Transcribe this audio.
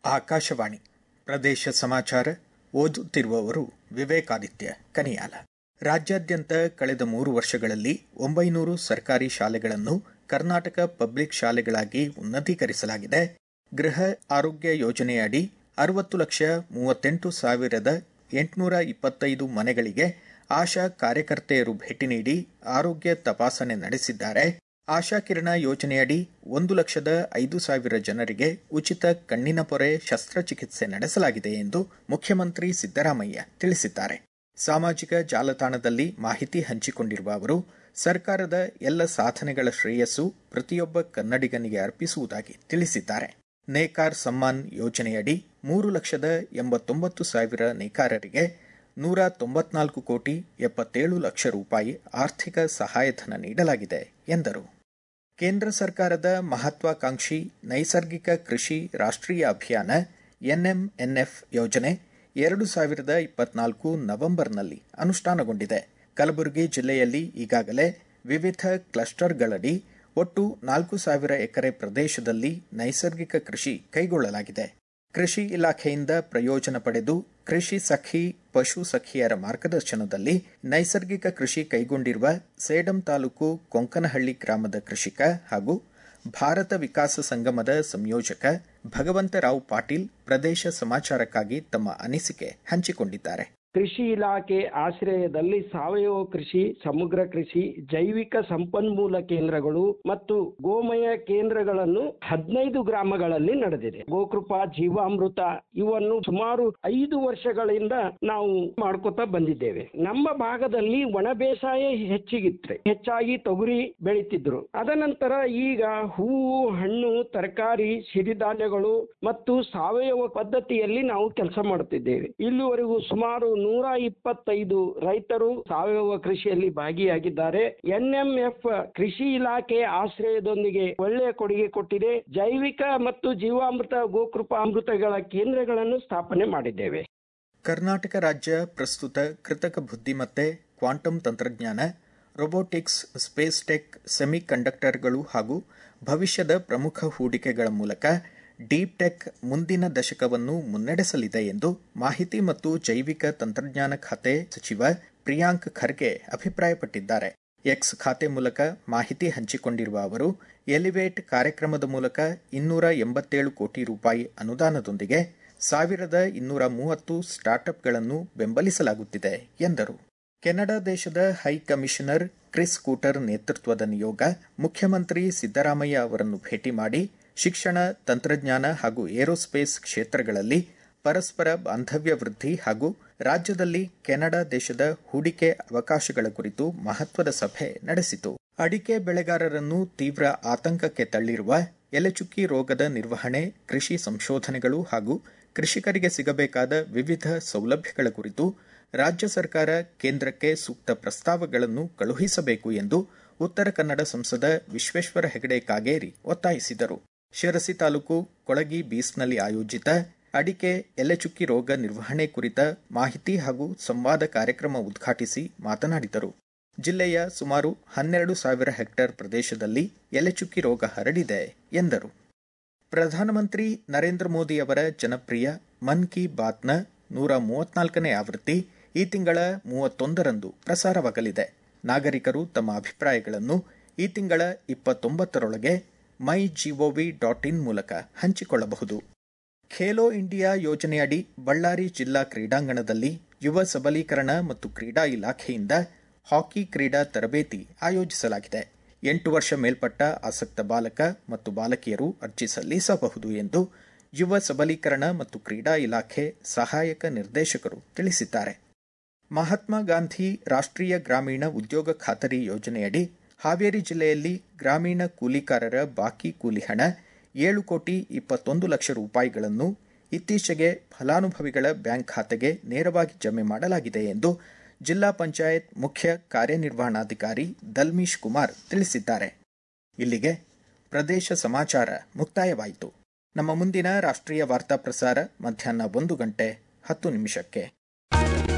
ಆಕಾಶವಾಣಿ ಪ್ರದೇಶ ಸಮಾಚಾರ ಓದುತ್ತಿರುವವರು ವಿವೇಕಾದಿತ್ಯ ಕನಿಯಾಲ ರಾಜ್ಯಾದ್ಯಂತ ಕಳೆದ ಮೂರು ವರ್ಷಗಳಲ್ಲಿ ಒಂಬೈನೂರು ಸರ್ಕಾರಿ ಶಾಲೆಗಳನ್ನು ಕರ್ನಾಟಕ ಪಬ್ಲಿಕ್ ಶಾಲೆಗಳಾಗಿ ಉನ್ನತೀಕರಿಸಲಾಗಿದೆ ಗೃಹ ಆರೋಗ್ಯ ಯೋಜನೆಯಡಿ ಅರವತ್ತು ಲಕ್ಷ ಮೂವತ್ತೆಂಟು ಸಾವಿರದ ಎಂಟುನೂರ ಇಪ್ಪತ್ತೈದು ಮನೆಗಳಿಗೆ ಆಶಾ ಕಾರ್ಯಕರ್ತೆಯರು ಭೇಟಿ ನೀಡಿ ಆರೋಗ್ಯ ತಪಾಸಣೆ ನಡೆಸಿದ್ದಾರೆ ಆಶಾ ಕಿರಣ ಯೋಜನೆಯಡಿ ಒಂದು ಲಕ್ಷದ ಐದು ಸಾವಿರ ಜನರಿಗೆ ಉಚಿತ ಕಣ್ಣಿನ ಪೊರೆ ಶಸ್ತ್ರಚಿಕಿತ್ಸೆ ನಡೆಸಲಾಗಿದೆ ಎಂದು ಮುಖ್ಯಮಂತ್ರಿ ಸಿದ್ದರಾಮಯ್ಯ ತಿಳಿಸಿದ್ದಾರೆ ಸಾಮಾಜಿಕ ಜಾಲತಾಣದಲ್ಲಿ ಮಾಹಿತಿ ಹಂಚಿಕೊಂಡಿರುವ ಅವರು ಸರ್ಕಾರದ ಎಲ್ಲ ಸಾಧನೆಗಳ ಶ್ರೇಯಸ್ಸು ಪ್ರತಿಯೊಬ್ಬ ಕನ್ನಡಿಗನಿಗೆ ಅರ್ಪಿಸುವುದಾಗಿ ತಿಳಿಸಿದ್ದಾರೆ ನೇಕಾರ್ ಸಮ್ಮಾನ್ ಯೋಜನೆಯಡಿ ಮೂರು ಲಕ್ಷದ ಎಂಬತ್ತೊಂಬತ್ತು ಸಾವಿರ ನೇಕಾರರಿಗೆ ನೂರ ತೊಂಬತ್ನಾಲ್ಕು ಕೋಟಿ ಎಪ್ಪತ್ತೇಳು ಲಕ್ಷ ರೂಪಾಯಿ ಆರ್ಥಿಕ ಸಹಾಯಧನ ನೀಡಲಾಗಿದೆ ಎಂದರು ಕೇಂದ್ರ ಸರ್ಕಾರದ ಮಹತ್ವಾಕಾಂಕ್ಷಿ ನೈಸರ್ಗಿಕ ಕೃಷಿ ರಾಷ್ಟ್ರೀಯ ಅಭಿಯಾನ ಎನ್ಎಂಎನ್ಎಫ್ ಯೋಜನೆ ಎರಡು ಸಾವಿರದ ಇಪ್ಪತ್ನಾಲ್ಕು ನವೆಂಬರ್ನಲ್ಲಿ ಅನುಷ್ಠಾನಗೊಂಡಿದೆ ಕಲಬುರಗಿ ಜಿಲ್ಲೆಯಲ್ಲಿ ಈಗಾಗಲೇ ವಿವಿಧ ಕ್ಲಸ್ಟರ್ಗಳಡಿ ಒಟ್ಟು ನಾಲ್ಕು ಸಾವಿರ ಎಕರೆ ಪ್ರದೇಶದಲ್ಲಿ ನೈಸರ್ಗಿಕ ಕೃಷಿ ಕೈಗೊಳ್ಳಲಾಗಿದೆ ಕೃಷಿ ಇಲಾಖೆಯಿಂದ ಪ್ರಯೋಜನ ಪಡೆದು ಕೃಷಿ ಸಖಿ ಪಶು ಸಖಿಯರ ಮಾರ್ಗದರ್ಶನದಲ್ಲಿ ನೈಸರ್ಗಿಕ ಕೃಷಿ ಕೈಗೊಂಡಿರುವ ಸೇಡಂ ತಾಲೂಕು ಕೊಂಕನಹಳ್ಳಿ ಗ್ರಾಮದ ಕೃಷಿಕ ಹಾಗೂ ಭಾರತ ವಿಕಾಸ ಸಂಗಮದ ಸಂಯೋಜಕ ಭಗವಂತರಾವ್ ಪಾಟೀಲ್ ಪ್ರದೇಶ ಸಮಾಚಾರಕ್ಕಾಗಿ ತಮ್ಮ ಅನಿಸಿಕೆ ಹಂಚಿಕೊಂಡಿದ್ದಾರೆ ಕೃಷಿ ಇಲಾಖೆ ಆಶ್ರಯದಲ್ಲಿ ಸಾವಯವ ಕೃಷಿ ಸಮಗ್ರ ಕೃಷಿ ಜೈವಿಕ ಸಂಪನ್ಮೂಲ ಕೇಂದ್ರಗಳು ಮತ್ತು ಗೋಮಯ ಕೇಂದ್ರಗಳನ್ನು ಹದಿನೈದು ಗ್ರಾಮಗಳಲ್ಲಿ ನಡೆದಿದೆ ಗೋಕೃಪಾ ಜೀವಾಮೃತ ಇವನ್ನು ಸುಮಾರು ಐದು ವರ್ಷಗಳಿಂದ ನಾವು ಮಾಡ್ಕೋತಾ ಬಂದಿದ್ದೇವೆ ನಮ್ಮ ಭಾಗದಲ್ಲಿ ಒಣ ಬೇಸಾಯ ಹೆಚ್ಚಿಗಿತ್ತು ಹೆಚ್ಚಾಗಿ ತೊಗರಿ ಬೆಳೀತಿದ್ರು ಅದನಂತರ ಈಗ ಹೂವು ಹಣ್ಣು ತರಕಾರಿ ಸಿರಿಧಾನ್ಯಗಳು ಮತ್ತು ಸಾವಯವ ಪದ್ಧತಿಯಲ್ಲಿ ನಾವು ಕೆಲಸ ಮಾಡುತ್ತಿದ್ದೇವೆ ಇಲ್ಲಿವರೆಗೂ ಸುಮಾರು ನೂರ ಇಪ್ಪತ್ತೈದು ರೈತರು ಸಾವಯವ ಕೃಷಿಯಲ್ಲಿ ಭಾಗಿಯಾಗಿದ್ದಾರೆ ಎನ್ಎಂಎಫ್ ಕೃಷಿ ಇಲಾಖೆ ಆಶ್ರಯದೊಂದಿಗೆ ಒಳ್ಳೆಯ ಕೊಡುಗೆ ಕೊಟ್ಟಿದೆ ಜೈವಿಕ ಮತ್ತು ಜೀವಾಮೃತ ಗೋಕೃಪಾಮೃತಗಳ ಕೇಂದ್ರಗಳನ್ನು ಸ್ಥಾಪನೆ ಮಾಡಿದ್ದೇವೆ ಕರ್ನಾಟಕ ರಾಜ್ಯ ಪ್ರಸ್ತುತ ಕೃತಕ ಬುದ್ಧಿಮತ್ತೆ ಕ್ವಾಂಟಮ್ ತಂತ್ರಜ್ಞಾನ ರೊಬೋಟಿಕ್ಸ್ ಸ್ಪೇಸ್ ಟೆಕ್ ಸೆಮಿ ಕಂಡಕ್ಟರ್ಗಳು ಹಾಗೂ ಭವಿಷ್ಯದ ಪ್ರಮುಖ ಹೂಡಿಕೆಗಳ ಮೂಲಕ ಡೀಪ್ ಟೆಕ್ ಮುಂದಿನ ದಶಕವನ್ನು ಮುನ್ನಡೆಸಲಿದೆ ಎಂದು ಮಾಹಿತಿ ಮತ್ತು ಜೈವಿಕ ತಂತ್ರಜ್ಞಾನ ಖಾತೆ ಸಚಿವ ಪ್ರಿಯಾಂಕ್ ಖರ್ಗೆ ಅಭಿಪ್ರಾಯಪಟ್ಟಿದ್ದಾರೆ ಎಕ್ಸ್ ಖಾತೆ ಮೂಲಕ ಮಾಹಿತಿ ಹಂಚಿಕೊಂಡಿರುವ ಅವರು ಎಲಿವೇಟ್ ಕಾರ್ಯಕ್ರಮದ ಮೂಲಕ ಇನ್ನೂರ ಎಂಬತ್ತೇಳು ಕೋಟಿ ರೂಪಾಯಿ ಅನುದಾನದೊಂದಿಗೆ ಸಾವಿರದ ಇನ್ನೂರ ಮೂವತ್ತು ಸ್ಟಾರ್ಟ್ಅಪ್ಗಳನ್ನು ಬೆಂಬಲಿಸಲಾಗುತ್ತಿದೆ ಎಂದರು ಕೆನಡಾ ದೇಶದ ಹೈ ಕಮಿಷನರ್ ಕ್ರಿಸ್ ಕೂಟರ್ ನೇತೃತ್ವದ ನಿಯೋಗ ಮುಖ್ಯಮಂತ್ರಿ ಸಿದ್ದರಾಮಯ್ಯ ಅವರನ್ನು ಭೇಟಿ ಮಾಡಿ ಶಿಕ್ಷಣ ತಂತ್ರಜ್ಞಾನ ಹಾಗೂ ಏರೋಸ್ಪೇಸ್ ಕ್ಷೇತ್ರಗಳಲ್ಲಿ ಪರಸ್ಪರ ಬಾಂಧವ್ಯ ವೃದ್ಧಿ ಹಾಗೂ ರಾಜ್ಯದಲ್ಲಿ ಕೆನಡಾ ದೇಶದ ಹೂಡಿಕೆ ಅವಕಾಶಗಳ ಕುರಿತು ಮಹತ್ವದ ಸಭೆ ನಡೆಸಿತು ಅಡಿಕೆ ಬೆಳೆಗಾರರನ್ನು ತೀವ್ರ ಆತಂಕಕ್ಕೆ ತಳ್ಳಿರುವ ಎಲೆಚುಕ್ಕಿ ರೋಗದ ನಿರ್ವಹಣೆ ಕೃಷಿ ಸಂಶೋಧನೆಗಳು ಹಾಗೂ ಕೃಷಿಕರಿಗೆ ಸಿಗಬೇಕಾದ ವಿವಿಧ ಸೌಲಭ್ಯಗಳ ಕುರಿತು ರಾಜ್ಯ ಸರ್ಕಾರ ಕೇಂದ್ರಕ್ಕೆ ಸೂಕ್ತ ಪ್ರಸ್ತಾವಗಳನ್ನು ಕಳುಹಿಸಬೇಕು ಎಂದು ಉತ್ತರ ಕನ್ನಡ ಸಂಸದ ವಿಶ್ವೇಶ್ವರ ಹೆಗಡೆ ಕಾಗೇರಿ ಒತ್ತಾಯಿಸಿದರು ಶಿರಸಿ ತಾಲೂಕು ಕೊಳಗಿ ಬೀಸ್ನಲ್ಲಿ ಆಯೋಜಿತ ಅಡಿಕೆ ಎಲೆಚುಕ್ಕಿ ರೋಗ ನಿರ್ವಹಣೆ ಕುರಿತ ಮಾಹಿತಿ ಹಾಗೂ ಸಂವಾದ ಕಾರ್ಯಕ್ರಮ ಉದ್ಘಾಟಿಸಿ ಮಾತನಾಡಿದರು ಜಿಲ್ಲೆಯ ಸುಮಾರು ಹನ್ನೆರಡು ಸಾವಿರ ಹೆಕ್ಟೇರ್ ಪ್ರದೇಶದಲ್ಲಿ ಎಲೆಚುಕ್ಕಿ ರೋಗ ಹರಡಿದೆ ಎಂದರು ಪ್ರಧಾನಮಂತ್ರಿ ನರೇಂದ್ರ ಮೋದಿ ಅವರ ಜನಪ್ರಿಯ ಮನ್ ಕಿ ಬಾತ್ನ ನೂರ ಮೂವತ್ನಾಲ್ಕನೇ ಆವೃತ್ತಿ ಈ ತಿಂಗಳ ಮೂವತ್ತೊಂದರಂದು ಪ್ರಸಾರವಾಗಲಿದೆ ನಾಗರಿಕರು ತಮ್ಮ ಅಭಿಪ್ರಾಯಗಳನ್ನು ಈ ತಿಂಗಳ ಇಪ್ಪತ್ತೊಂಬತ್ತರೊಳಗೆ ಮೈ ಜಿಒವಿ ಡಾಟ್ ಇನ್ ಮೂಲಕ ಹಂಚಿಕೊಳ್ಳಬಹುದು ಖೇಲೋ ಇಂಡಿಯಾ ಯೋಜನೆಯಡಿ ಬಳ್ಳಾರಿ ಜಿಲ್ಲಾ ಕ್ರೀಡಾಂಗಣದಲ್ಲಿ ಯುವ ಸಬಲೀಕರಣ ಮತ್ತು ಕ್ರೀಡಾ ಇಲಾಖೆಯಿಂದ ಹಾಕಿ ಕ್ರೀಡಾ ತರಬೇತಿ ಆಯೋಜಿಸಲಾಗಿದೆ ಎಂಟು ವರ್ಷ ಮೇಲ್ಪಟ್ಟ ಆಸಕ್ತ ಬಾಲಕ ಮತ್ತು ಬಾಲಕಿಯರು ಅರ್ಜಿ ಸಲ್ಲಿಸಬಹುದು ಎಂದು ಯುವ ಸಬಲೀಕರಣ ಮತ್ತು ಕ್ರೀಡಾ ಇಲಾಖೆ ಸಹಾಯಕ ನಿರ್ದೇಶಕರು ತಿಳಿಸಿದ್ದಾರೆ ಮಹಾತ್ಮ ಗಾಂಧಿ ರಾಷ್ಟ್ರೀಯ ಗ್ರಾಮೀಣ ಉದ್ಯೋಗ ಖಾತರಿ ಯೋಜನೆಯಡಿ ಹಾವೇರಿ ಜಿಲ್ಲೆಯಲ್ಲಿ ಗ್ರಾಮೀಣ ಕೂಲಿಕಾರರ ಬಾಕಿ ಕೂಲಿ ಹಣ ಏಳು ಕೋಟಿ ಇಪ್ಪತ್ತೊಂದು ಲಕ್ಷ ರೂಪಾಯಿಗಳನ್ನು ಇತ್ತೀಚೆಗೆ ಫಲಾನುಭವಿಗಳ ಬ್ಯಾಂಕ್ ಖಾತೆಗೆ ನೇರವಾಗಿ ಜಮೆ ಮಾಡಲಾಗಿದೆ ಎಂದು ಜಿಲ್ಲಾ ಪಂಚಾಯತ್ ಮುಖ್ಯ ಕಾರ್ಯನಿರ್ವಹಣಾಧಿಕಾರಿ ದಲ್ಮೀಶ್ ಕುಮಾರ್ ತಿಳಿಸಿದ್ದಾರೆ ಇಲ್ಲಿಗೆ ಪ್ರದೇಶ ಸಮಾಚಾರ ಮುಕ್ತಾಯವಾಯಿತು ನಮ್ಮ ಮುಂದಿನ ರಾಷ್ಟ್ರೀಯ ವಾರ್ತಾ ಪ್ರಸಾರ ಮಧ್ಯಾಹ್ನ ಒಂದು ಗಂಟೆ ಹತ್ತು ನಿಮಿಷಕ್ಕೆ